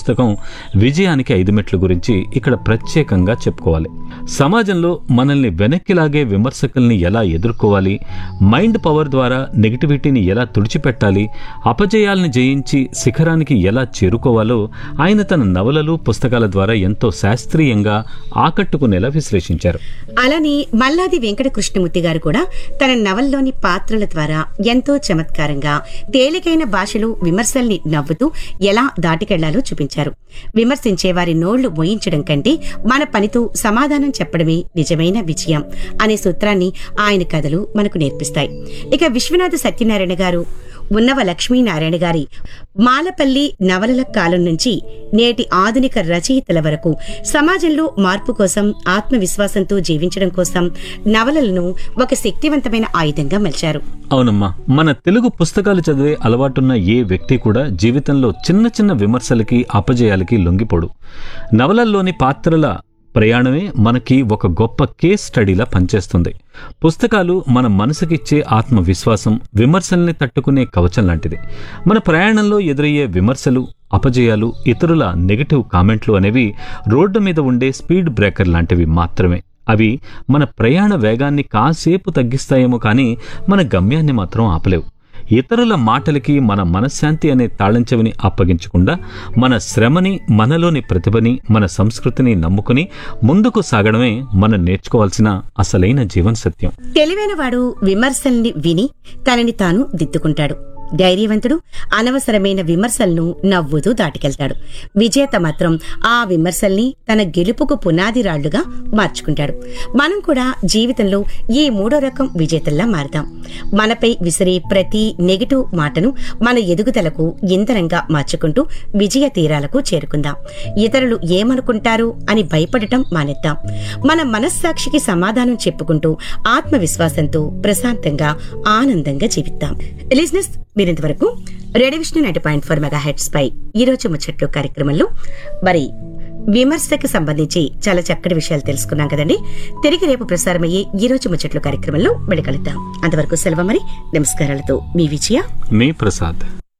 పుస్తకం విజయానికి ఐదు మెట్లు గురించి ఇక్కడ ప్రత్యేకంగా చెప్పుకోవాలి సమాజంలో మనల్ని వెనక్కి లాగే విమర్శకుల్ని ఎలా ఎదుర్కోవాలి మైండ్ పవర్ ద్వారా నెగిటివిటీని ఎలా తుడిచిపెట్టాలి అపజయాల్ని జయించి శిఖరానికి ఎలా చేరుకోవాలో ఆయన తన నవలలు పుస్తకాల ద్వారా ఎంతో శాస్త్రీయంగా ఆకట్టుకునేలా విశ్లేషించారు అలానే మల్లాది వెంకట కృష్ణమూర్తి గారు కూడా తన నవల్లోని పాత్రల ద్వారా ఎంతో చమత్కారంగా తేలికైన భాషలో విమర్శల్ని నవ్వుతూ ఎలా దాటికెళ్లాలో చూపించారు విమర్శించే వారి నోళ్లు మోయించడం కంటే మన పనితో సమాధానం చెప్పడమే నిజమైన విజయం అనే సూత్రాన్ని ఆయన కథలు మనకు నేర్పిస్తాయి ఇక విశ్వనాథ సత్యనారాయణ గారు ఉన్నవ లక్ష్మీనారాయణ గారి మాలపల్లి నవలల కాలం నుంచి నేటి ఆధునిక రచయితల వరకు సమాజంలో మార్పు కోసం ఆత్మవిశ్వాసంతో జీవించడం కోసం నవలలను ఒక శక్తివంతమైన ఆయుధంగా మలిచారు అవునమ్మా మన తెలుగు పుస్తకాలు చదివే అలవాటున్న ఏ వ్యక్తి కూడా జీవితంలో చిన్న చిన్న విమర్శలకి అపజయాలకి లొంగిపోడు నవలల్లోని పాత్రల ప్రయాణమే మనకి ఒక గొప్ప కేస్ స్టడీలా పనిచేస్తుంది పుస్తకాలు మన మనసుకిచ్చే ఆత్మవిశ్వాసం విమర్శల్ని తట్టుకునే కవచం లాంటిది మన ప్రయాణంలో ఎదురయ్యే విమర్శలు అపజయాలు ఇతరుల నెగటివ్ కామెంట్లు అనేవి రోడ్డు మీద ఉండే స్పీడ్ బ్రేకర్ లాంటివి మాత్రమే అవి మన ప్రయాణ వేగాన్ని కాసేపు తగ్గిస్తాయేమో కానీ మన గమ్యాన్ని మాత్రం ఆపలేవు ఇతరుల మాటలకి మన మనశ్శాంతి అనే తాళం చెవిని అప్పగించకుండా మన శ్రమని మనలోని ప్రతిభని మన సంస్కృతిని నమ్ముకుని ముందుకు సాగడమే మనం నేర్చుకోవాల్సిన అసలైన జీవన సత్యం తెలివైన వాడు విమర్శల్ని విని తనని తాను దిద్దుకుంటాడు ధైర్యవంతుడు అనవసరమైన విమర్శలను నవ్వుతూ దాటికెళ్తాడు విజేత మాత్రం ఆ విమర్శల్ని తన గెలుపుకు పునాది రాళ్లుగా మార్చుకుంటాడు మనం కూడా జీవితంలో ఈ మూడో రకం విజేతల్లా మారుతాం మనపై విసిరే ప్రతి నెగిటివ్ మాటను మన ఎదుగుదలకు ఇంధనంగా మార్చుకుంటూ విజయ తీరాలకు చేరుకుందాం ఇతరులు ఏమనుకుంటారు అని భయపడటం మానేద్దాం మన మనస్సాక్షికి సమాధానం చెప్పుకుంటూ ఆత్మవిశ్వాసంతో ప్రశాంతంగా ఆనందంగా జీవిద్దాం లిజినెస్ మీరింతవరకు radio Vishnu nine point four megahertz పై ఈ రోజు ముచ్చట్లు కార్యక్రమంలో మరి విమర్శకు సంబంధించి చాలా చక్కటి విషయాలు తెలుసుకున్నాం కదండి తిరిగి రేపు ప్రసారమయ్యే ఈ రోజు ముచ్చట్లు కార్యక్రమంలో వెళ్ళగలుగుతాం అంతవరకు సెలవు మరి నమస్కారాలతో మీ విజయ మీ ప్రసాద్